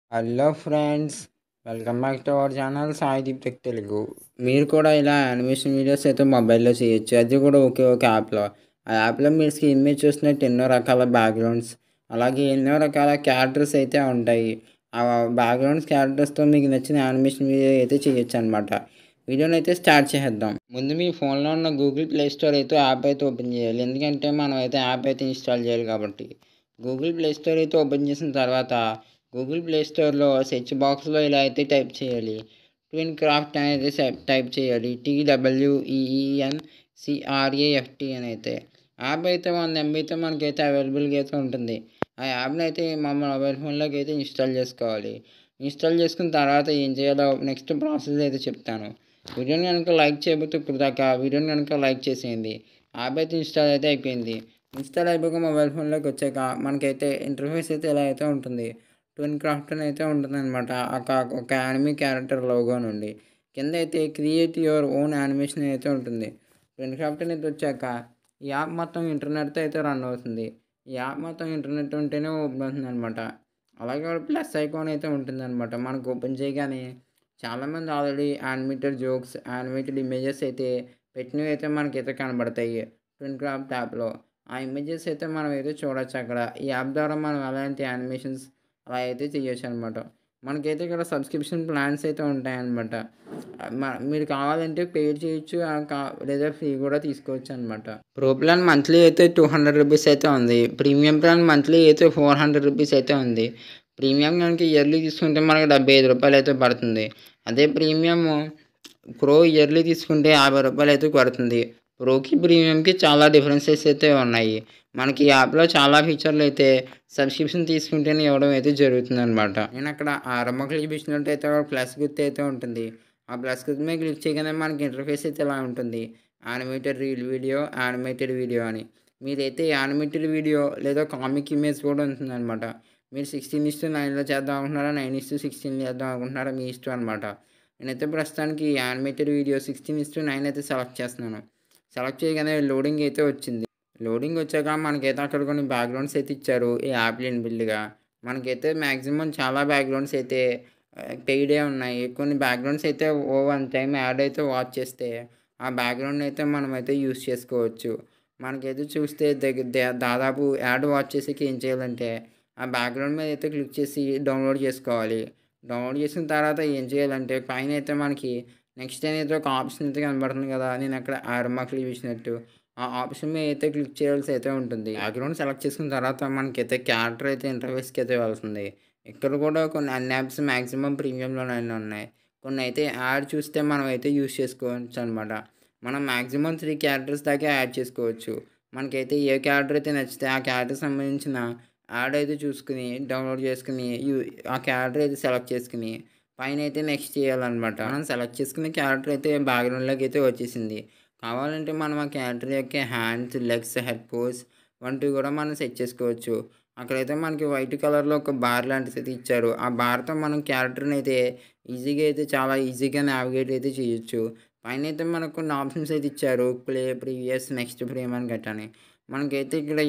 hello friends welcome back to our channel Saideep tech Telugu మీరు కూడా ఇలా యానిమేషన్ వీడియోస్ అయితే మొబైల్లో చేయొచ్చు అది కూడా ఒకే ఒక యాప్లో ఆ యాప్లో మీరు స్క్రీన్ మీద చూసినట్టు ఎన్నో రకాల బ్యాక్గ్రౌండ్స్ అలాగే ఎన్నో రకాల క్యారెక్టర్స్ అయితే ఉంటాయి ఆ బ్యాక్గ్రౌండ్స్ క్యారెక్టర్స్తో మీకు నచ్చిన యానిమేషన్ వీడియో అయితే చేయొచ్చు అనమాట వీడియోని అయితే స్టార్ట్ చేద్దాం ముందు మీ ఫోన్లో ఉన్న గూగుల్ ప్లే స్టోర్ అయితే యాప్ అయితే ఓపెన్ చేయాలి ఎందుకంటే మనం అయితే యాప్ అయితే ఇన్స్టాల్ చేయాలి కాబట్టి గూగుల్ ప్లే స్టోర్ అయితే ఓపెన్ చేసిన తర్వాత గూగుల్ ప్లే స్టోర్లో సెర్చ్ బాక్స్లో ఇలా అయితే టైప్ చేయాలి ట్విన్ క్రాఫ్ట్ అనేది టైప్ చేయాలి టీడబ్ల్యూఈఎన్ సిఆర్ఏఎఫ్టీ అని అయితే యాప్ అయితే వన్ ఎంబీతో మనకైతే అవైలబుల్గా అయితే ఉంటుంది ఆ యాప్ని అయితే మా మొబైల్ ఫోన్లోకి అయితే ఇన్స్టాల్ చేసుకోవాలి ఇన్స్టాల్ చేసుకున్న తర్వాత ఏం చేయాలో నెక్స్ట్ ప్రాసెస్ అయితే చెప్తాను వీడియోని కనుక లైక్ చేయబోతే ఇప్పుడు దాకా వీడియోని కనుక లైక్ చేసేయండి యాప్ అయితే ఇన్స్టాల్ అయితే అయిపోయింది ఇన్స్టాల్ అయిపోక మొబైల్ ఫోన్లోకి వచ్చాక మనకైతే ఇంటర్ఫేస్ అయితే ఇలా అయితే ఉంటుంది ట్విన్ క్రాఫ్ట్ అని అయితే ఉంటుంది అనమాట ఒక యానిమీ క్యారెక్టర్ లోగో నుండి కింద అయితే క్రియేట్ యువర్ ఓన్ యానిమేషన్ అయితే ఉంటుంది ట్విన్ క్రాఫ్ట్ అనేది వచ్చాక ఈ యాప్ మొత్తం ఇంటర్నెట్తో అయితే రన్ అవుతుంది ఈ యాప్ మొత్తం ఇంటర్నెట్ ఉంటేనే ఓపెన్ అవుతుంది అనమాట అలాగే ప్లస్ ఐకాన్ అయితే ఉంటుంది అనమాట మనకు ఓపెన్ చేయగానే చాలామంది already animated jokes animated images అయితే పెట్టినవి అయితే మనకైతే కనబడతాయి ట్విన్ క్రాఫ్ట్ యాప్లో ఆ ఇమేజెస్ అయితే మనం అయితే చూడొచ్చు అక్కడ ఈ యాప్ ద్వారా మనం అలాంటి యానిమేషన్స్ అలా అయితే చేయొచ్చు అనమాట మనకైతే ఇక్కడ సబ్స్క్రిప్షన్ ప్లాన్స్ అయితే ఉంటాయన్నమాట మీరు కావాలంటే పేడ్ చేయొచ్చు లేదా ఫ్రీ కూడా తీసుకోవచ్చు అనమాట ప్రో ప్లాన్ మంత్లీ అయితే టూ హండ్రెడ్ రూపీస్ అయితే ఉంది ప్రీమియం ప్లాన్ మంత్లీ అయితే ఫోర్ హండ్రెడ్ రూపీస్ అయితే ఉంది ప్రీమియం కనుక ఇయర్లీ తీసుకుంటే మనకి డెబ్బై ఐదు రూపాయలు అయితే పడుతుంది అదే ప్రీమియం ప్రో ఇయర్లీ తీసుకుంటే యాభై రూపాయలు అయితే పడుతుంది ప్రోకి ప్రీమియంకి చాలా డిఫరెన్సెస్ అయితే ఉన్నాయి మనకి ఈ యాప్లో చాలా ఫీచర్లు అయితే సబ్స్క్రిప్షన్ తీసుకుంటేనే ఇవ్వడం అయితే జరుగుతుంది అనమాట నేను అక్కడ ఆరంభ క్లిక్ చూసినట్టయితే ఒక ప్లస్ గుర్తు అయితే ఉంటుంది ఆ ప్లస్ గుర్తు మీద క్లిక్ చేయగానే మనకి ఇంటర్ఫేస్ అయితే ఇలా ఉంటుంది animated reel video animated video అని మీరైతే యానిమేటెడ్ వీడియో లేదా కామిక్ ఇమేజ్ కూడా ఉంటుంది అనమాట మీరు సిక్స్టీన్ ఇస్తూ నైన్లో చేద్దాం అనుకుంటున్నారా నైన్ ఇస్తూ సిక్స్టీన్ చేద్దాం అనుకుంటున్నారా మీ ఇష్టం అనమాట నేనైతే ప్రస్తుతానికి యానిమేటెడ్ వీడియో సిక్స్టీన్ ఇస్తూ నైన్ అయితే సెలెక్ట్ చేస్తున్నాను సెలెక్ట్ చేయగానే లోడింగ్ అయితే వచ్చింది లోడింగ్ వచ్చాక మనకైతే అక్కడ కొన్ని బ్యాక్గ్రౌండ్స్ అయితే ఇచ్చారు ఈ యాప్లో ఇన్బిల్డ్గా మనకైతే మ్యాక్సిమం చాలా బ్యాక్గ్రౌండ్స్ అయితే పెయిడే ఉన్నాయి కొన్ని బ్యాక్గ్రౌండ్స్ అయితే ఓ వన్ టైం యాడ్ అయితే వాచ్ చేస్తే ఆ బ్యాక్గ్రౌండ్ అయితే మనం అయితే యూస్ చేసుకోవచ్చు మనకైతే చూస్తే దగ్గర దాదాపు యాడ్ వాచ్ చేసేకి ఏం చేయాలంటే ఆ బ్యాక్గ్రౌండ్ మీద అయితే క్లిక్ చేసి డౌన్లోడ్ చేసుకోవాలి డౌన్లోడ్ చేసిన తర్వాత ఏం చేయాలంటే పైన అయితే మనకి నెక్స్ట్ అనేది ఒక ఆప్షన్ అయితే కనబడుతుంది కదా నేను అక్కడ ఆర్మా క్లిక్ చేసినట్టు ఆ ఆప్షన్ మీద అయితే క్లిక్ చేయాల్సి అయితే ఉంటుంది బ్యాక్గ్రౌండ్ సెలెక్ట్ చేసుకున్న తర్వాత మనకైతే క్యారెక్టర్ అయితే ఇంటర్ఫేస్కి అయితే వెళ్తుంది ఇక్కడ కూడా కొన్ని అన్ని యాప్స్ మ్యాక్సిమం ప్రీమియంలోనే ఉన్నాయి కొన్ని అయితే యాడ్ చూస్తే మనం అయితే యూస్ చేసుకోవచ్చు అనమాట మనం మ్యాక్సిమం త్రీ క్యారెక్టర్స్ దాకా యాడ్ చేసుకోవచ్చు మనకైతే ఏ క్యారెక్టర్ అయితే నచ్చితే ఆ క్యారెక్టర్ సంబంధించిన యాడ్ అయితే చూసుకుని డౌన్లోడ్ చేసుకుని ఆ క్యారెక్టర్ అయితే సెలెక్ట్ చేసుకుని పైన అయితే నెక్స్ట్ చేయాలన్నమాట మనం సెలెక్ట్ చేసుకున్న క్యారెక్టర్ అయితే బ్యాక్గ్రౌండ్లోకి అయితే వచ్చేసింది కావాలంటే మనం ఆ క్యారెక్టర్ యొక్క హ్యాండ్స్ లెగ్స్ హెడ్ పోస్ వంటివి కూడా మనం సెట్ చేసుకోవచ్చు అక్కడైతే మనకి వైట్ కలర్లో ఒక బార్ లాంటిది అయితే ఇచ్చారు ఆ బార్తో మనం క్యారెక్టర్ని అయితే ఈజీగా అయితే చాలా ఈజీగా నావిగేట్ అయితే చేయొచ్చు పైన అయితే మనకు కొన్ని ఆప్షన్స్ అయితే ఇచ్చారు ప్లే ప్రీవియస్ నెక్స్ట్ ఫ్రేమ్ అని గట్టని మనకైతే ఇక్కడ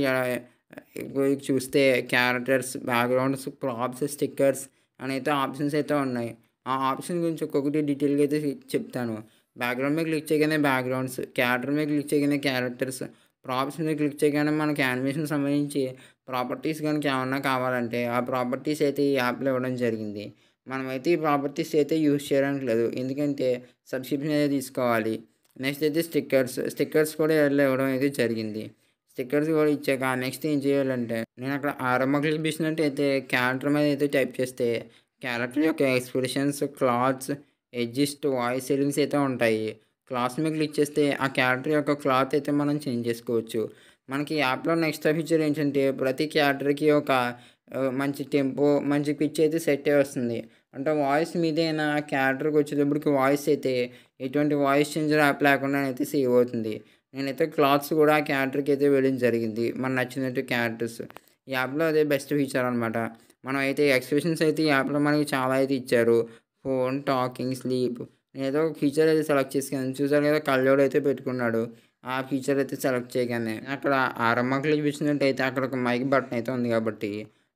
చూస్తే క్యారెక్టర్స్ బ్యాక్గ్రౌండ్స్ ప్రాప్స్ స్టిక్కర్స్ అని అయితే ఆప్షన్స్ అయితే ఉన్నాయి ఆ ఆప్షన్ గురించి ఒక్కొక్కటి డీటెయిల్గా అయితే చెప్తాను బ్యాక్గ్రౌండ్ మీద క్లిక్ చేయగానే బ్యాక్గ్రౌండ్స్ క్యారెక్టర్ మీద క్లిక్ చేయగానే క్యారెక్టర్స్ ప్రాప్స్ మీద క్లిక్ చేయగానే మనకి యానిమేషన్ సంబంధించి ప్రాపర్టీస్ కనుక ఏమన్నా కావాలంటే ఆ ప్రాపర్టీస్ అయితే ఈ యాప్లో ఇవ్వడం జరిగింది మనమైతే ఈ ప్రాపర్టీస్ అయితే యూజ్ చేయడానికి లేదు ఎందుకంటే సబ్స్క్రిప్షన్ అయితే తీసుకోవాలి నెక్స్ట్ అయితే స్టిక్కర్స్ స్టిక్కర్స్ కూడా ఇవ్వడం అయితే జరిగింది స్టిక్కర్స్ కూడా ఇచ్చాక నెక్స్ట్ ఏం చేయాలంటే నేను అక్కడ ఆరంభ క్లిక్ చేసినట్టయితే క్యారెక్టర్ మీద అయితే టైప్ చేస్తే క్యారెక్టర్ యొక్క expressions clothes adjust voice settings అయితే ఉంటాయి క్లాత్ మీద క్లిక్ చేస్తే ఆ క్యారెక్టర్ యొక్క క్లాత్ అయితే మనం చేంజ్ చేసుకోవచ్చు మనకి యాప్లో నెక్స్ట్ ఫీచర్ ఏంటంటే ప్రతి క్యారెక్టర్కి ఒక మంచి టెంపో మంచి పిచ్ అయితే సెట్ అయి వస్తుంది అంటే వాయిస్ మీదైనా క్యారెక్టర్కి వచ్చేటప్పటికి వాయిస్ అయితే ఎటువంటి వాయిస్ చేంజర్ యాప్ లేకుండా అయితే సేవ్ అవుతుంది నేనైతే క్లాత్స్ కూడా ఆ క్యారెక్టర్కి అయితే వెళ్ళడం జరిగింది మన నచ్చినట్టు క్యారెక్టర్స్ ఈ యాప్లో అదే బెస్ట్ ఫీచర్ అనమాట మనం అయితే ఎక్స్ప్రెషన్స్ అయితే ఈ యాప్లో మనకి చాలా అయితే ఇచ్చారు ఫోన్ టాకింగ్ స్లీప్ ఏదో ఒక ఫీచర్ అయితే సెలెక్ట్ చేసుకున్నాను చూసారు కదా కళ్ళోడు అయితే పెట్టుకున్నాడు ఆ ఫీచర్ అయితే సెలెక్ట్ చేయగానే అక్కడ ఆరంభ క్లిక్ ఇచ్చినట్టయితే అక్కడ ఒక మైక్ బటన్ అయితే ఉంది కాబట్టి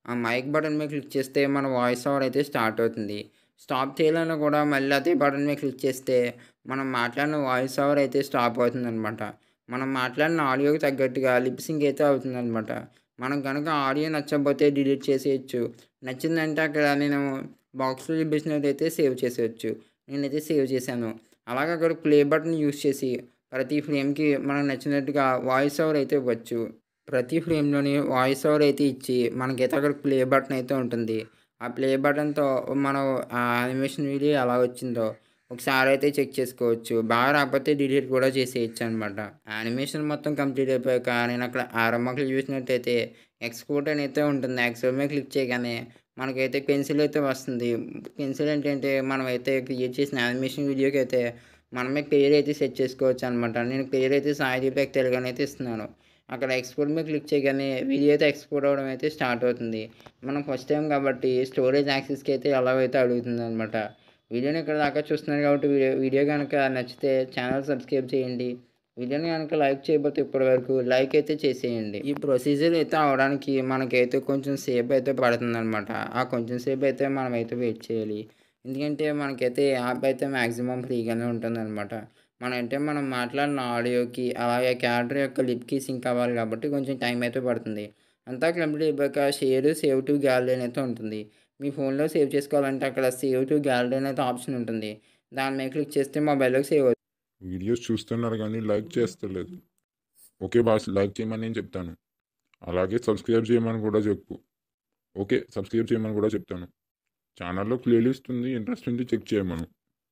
ఆ మైక్ బటన్ మీద క్లిక్ చేస్తే మన వాయిస్ ఓవర్ అయితే స్టార్ట్ అవుతుంది స్టాప్ చేయాలన్నా కూడా మళ్ళీ అదే బటన్ మీద క్లిక్ చేస్తే మనం మాట్లాడిన వాయిస్ ఓవర్ అయితే స్టాప్ అవుతుంది అనమాట మనం మాట్లాడిన ఆడియోకి తగ్గట్టుగా లిప్సింగ్ అయితే అవుతుంది అనమాట మనం కనుక ఆడియో నచ్చకపోతే డిలీట్ చేసేయచ్చు నచ్చిందంటే అక్కడ నేను బాక్స్లో చూపించినట్టు అయితే సేవ్ చేసేయచ్చు నేనైతే సేవ్ చేశాను అలాగే అక్కడ ప్లే బటన్ యూస్ చేసి ప్రతి ఫ్రేమ్కి మనకు నచ్చినట్టుగా వాయిస్ ఓవర్ అయితే ఇవ్వచ్చు ప్రతి ఫ్రేమ్లోని వాయిస్ ఓవర్ అయితే ఇచ్చి మనకైతే అక్కడ ప్లే బటన్ అయితే ఉంటుంది ఆ ప్లే బటన్తో మనం ఆ యానిమేషన్ వీడియో ఎలా వచ్చిందో ఒకసారి అయితే చెక్ చేసుకోవచ్చు బాగా రాకపోతే డిలీట్ కూడా చేసేయచ్చు అనమాట యానిమేషన్ మొత్తం కంప్లీట్ అయిపోయాక నేను అక్కడ ఆరంభకులు చూసినట్టయితే ఎక్స్పోర్ట్ అని అయితే ఉంటుంది ఎక్స్పోర్ట్ మీద క్లిక్ చేయగానే మనకైతే పెన్సిల్ అయితే వస్తుంది పెన్సిల్ ఏంటంటే మనం అయితే క్రియేట్ చేసిన యానిమేషన్ వీడియోకి అయితే మనమే పేరు అయితే సెట్ చేసుకోవచ్చు అనమాట నేను పేరు అయితే సాయిదీప్ ఎక్ తెలుగు అని అయితే ఇస్తున్నాను అక్కడ ఎక్స్పోర్ట్ మీద క్లిక్ చేయగానే వీడియో అయితే ఎక్స్పోర్ట్ అవ్వడం అయితే స్టార్ట్ అవుతుంది మనం ఫస్ట్ టైం కాబట్టి స్టోరేజ్ యాక్సెస్కి అయితే ఎలాగైతే అడుగుతుంది అనమాట వీడియోని ఇక్కడ దాకా చూస్తున్నారు కాబట్టి వీడియో వీడియో కనుక నచ్చితే ఛానల్ సబ్స్క్రైబ్ చేయండి వీడియోని కనుక లైక్ చేయకపోతే ఇప్పటి వరకు లైక్ అయితే చేసేయండి ఈ ప్రొసీజర్ అయితే అవడానికి మనకైతే కొంచెం సేపు అయితే పడుతుంది అనమాట ఆ కొంచెం సేపు అయితే మనం అయితే వెయిట్ చేయాలి ఎందుకంటే మనకైతే యాప్ అయితే మ్యాక్సిమం ఫ్రీగానే ఉంటుంది అనమాట మన అంటే మనం మాట్లాడిన ఆడియోకి అలాగే క్యారెక్టర్ యొక్క లిప్కి సింక్ అవ్వాలి కాబట్టి కొంచెం టైం అయితే పడుతుంది అంతా కంప్లీట్ అయిపోయాక షేర్ సేవ్ టు గ్యాలరీ అయితే ఉంటుంది మీ ఫోన్లో సేవ్ చేసుకోవాలంటే అక్కడ సేవ్ టు గ్యాలరీ అయితే ఆప్షన్ ఉంటుంది దాని మీద క్లిక్ చేస్తే మొబైల్లోకి సేవ్ అవుతుంది వీడియోస్ చూస్తున్నారు కానీ లైక్ చేస్తలేదు ఓకే బాస్ లైక్ చేయమని నేను చెప్తాను అలాగే సబ్స్క్రైబ్ చేయమని కూడా చెప్పు ఓకే సబ్స్క్రైబ్ చేయమని కూడా చెప్తాను ఛానల్లో ప్లేలిస్ట్ ఉంది ఇంట్రెస్ట్ ఉంటే చెక్ చేయమను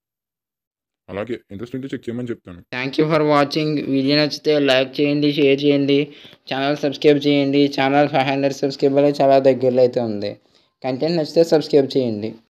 అలాగే ఇంట్రెస్ట్ ఉంటే చెక్ చేయమని చెప్తాను thank you for watching video నచ్చితే లైక్ చేయండి షేర్ చేయండి ఛానల్ సబ్స్క్రైబ్ చేయండి ఛానల్ ఫైవ్ హండ్రెడ్ సబ్స్క్రైబర్లు చాలా దగ్గరలో అయితే ఉంది కంటెంట్ నచ్చితే సబ్స్క్రైబ్ చేయండి